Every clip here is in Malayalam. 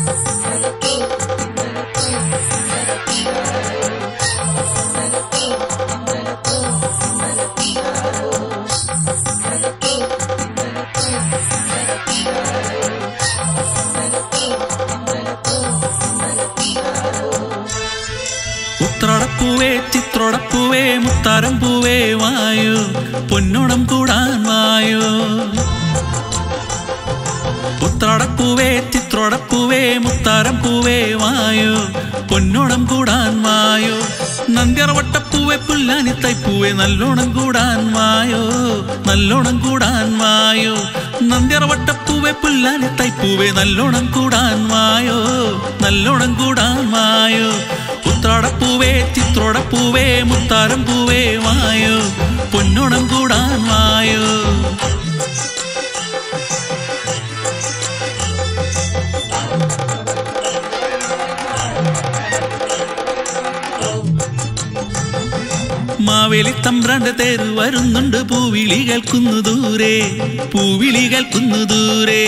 ഉത്രാടപ്പൂവേ ചിത്രോടപ്പൂവേ മുത്താരം പൂവേ വായോ പൊന്നോണം കൂടാൻ വായോ ഉത്രാടപ്പൂവേ ചിത്രോടപ്പൂവേ മുത്താരം പൂവേ വായോ പൊന്നോണം കൂടാൻ വായോ നന്ദ്യറവട്ടപ്പൂവേ പുല്ലാനി തൈപ്പൂവേ നല്ലോണം കൂടാൻ വായോ നല്ലോണം കൂടാൻ വായോ നന്ദ്യറവട്ടപ്പൂവേ പുല്ലാനി തൈപ്പൂവേ നല്ലോണം കൂടാൻ വായോ നല്ലോണം കൂടാൻ വായോ ഉത്രാടപ്പൂവേ ചിത്രോടപ്പൂവേ മുത്താരം പൂവേ വായോ പൊന്നോണം കൂടാൻ വായോ മാവേലി തമ്പ്രാന്റെ തേര് വരുന്നുണ്ട് പൂവിളി കേൾക്കുന്നു ദൂരെ പൂവിളി കേൾക്കുന്നു ദൂരെ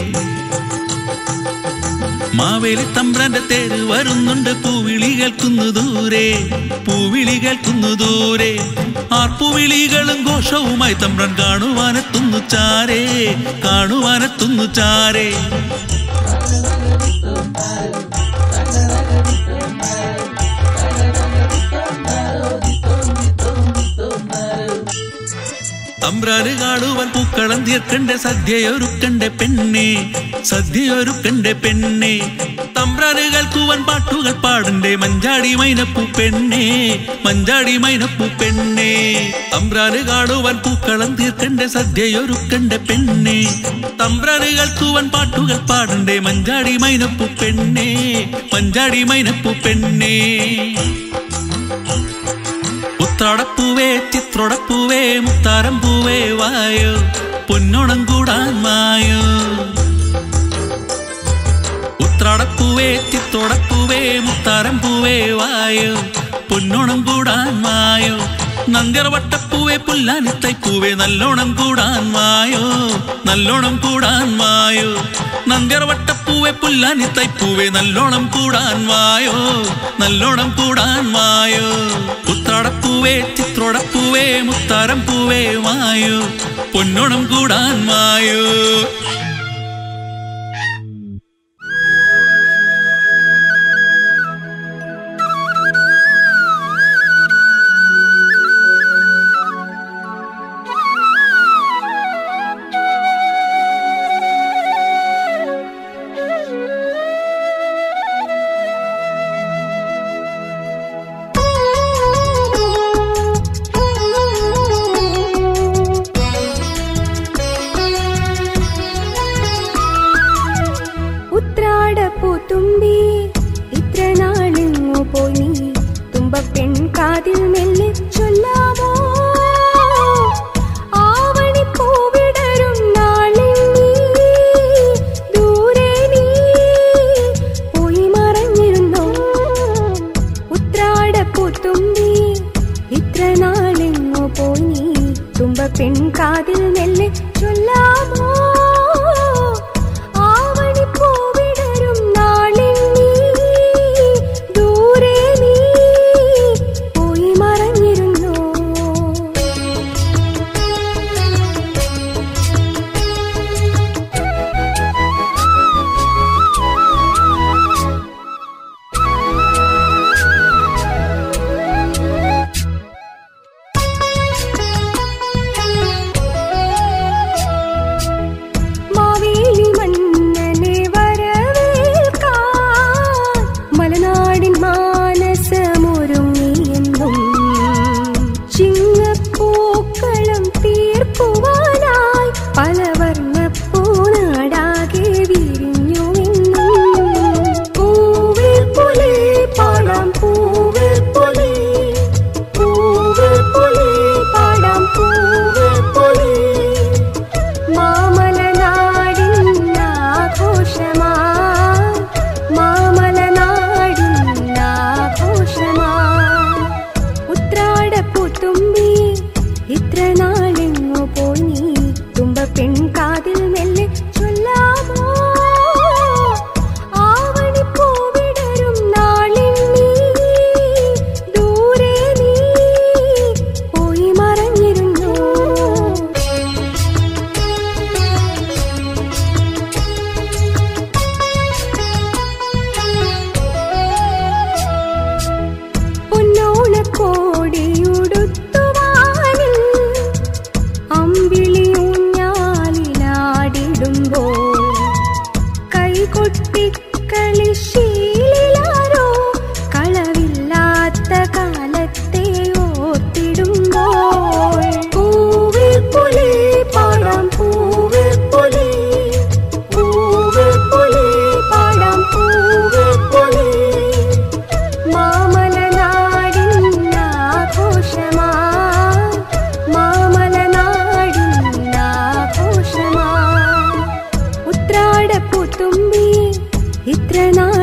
മാവേലി തമ്പ്രാന്റെ തേര് വരുന്നുണ്ട് പൂവിളി കേൾക്കുന്നു ദൂരെ പൂവിളി കേൾക്കുന്നു ദൂരെ ആർപ്പുവിളികളും ഘോഷവുമായി തമ്പ്രാൻ കാണുവാനെത്തുന്നു ചാരേ കാണുവാനെത്തുന്നു ചാരേ തമ്പ്രാന് കാണുവാൻ പൂക്കളം തീർക്കണ്ടേ സദ്യയൊരുക്കണ്ടേ പെണ്ണെ സദ്യയൊരുക്കണ്ടേ പെണ്ണെ തമ്പ്രാന് കേൾക്കുവാൻ പാട്ടുകൾ പാടണ്ടേ മഞ്ചാടി മൈനപ്പൂ പെണ്ണെ മഞ്ചാടി മൈനപ്പൂ പെണ്ണെ തമ്പ്രാന് കാണുവാൻ പൂക്കളം തീർക്കണ്ടേ സദ്യയൊരുക്കണ്ടേ പെണ്ണെ തമ്പ്രാന് കേൾക്കുവാൻ പാട്ടുകൾ പാടണ്ടേ മഞ്ചാടി മൈനപ്പൂ പെണ്ണെ മഞ്ചാടി മൈനപ്പൂ പെണ്ണെ ഉത്രാടപ്പൂവേ ചിത്രോടപ്പൂവേ മുത്താരം പൂവേ വായോ പൊന്നോണം കൂടാൻ വായോ ഉത്രാടപ്പൂവേ ചിത്രോടപ്പൂവേ മുത്താരം പൂവേ വായോ പൊന്നോണം കൂടാൻ വായോ നന്ദിറവട്ടപ്പൂവേ പുല്ലാനി തൈപ്പൂവേ നല്ലോണം കൂടാൻ വായോ നല്ലോണം കൂടാൻ വായോ നന്ദിറവട്ടപ്പൂവേ പുല്ലാനി തൈപ്പൂവേ നല്ലോണം കൂടാൻ വായോ നല്ലോണം കൂടാൻ വായോ ഉത്രാടപ്പൂവേ ചിത്രോടപ്പൂവേ മുത്താരം പൂവേ വായോ പൊന്നോണം കൂടാൻ വായോ ഉത്രാടപ്പൂത്തുമ്പി ഇത്ര നാളെങ്ങോ പോയി നീ തുമ്പപ്പെൺ കാതിൽ മെല്ലെ ചൊല്ലാമോ ആവണിപ്പൂവിടരും നാളിൽ നീ ദൂരെ നീ പോയി മറഞ്ഞിരുന്നോ ഉത്രാടപ്പൂത്തുമ്പി ഇത്ര നാളെങ്ങോ പോയി നീ തുമ്പപ്പെൺ കാതിൽ മെല്ലെ ചൊല്ലാമോ ആവണിപ്പൂവിടരും നാളിൽ നീ ദൂരെ നീ പോയി മറഞ്ഞിരുന്നോ കുട്ടിക്കളിശീലിലാരോ കളവില്ലാത്ത കാലത്തെ ഓർത്തിടുമ്പോൾ പൂവേ പുലി പാടാം പൂവേ പുലി പൂവേ പുലി പാടാം പൂവേ പുലി മാമലനാടിൻ ആഘോഷമാ മാമലനാടിൻ ആഘോഷമാ ഉത്രാടപ്പൂത്തുമ്പി ഇത്ര നാൾ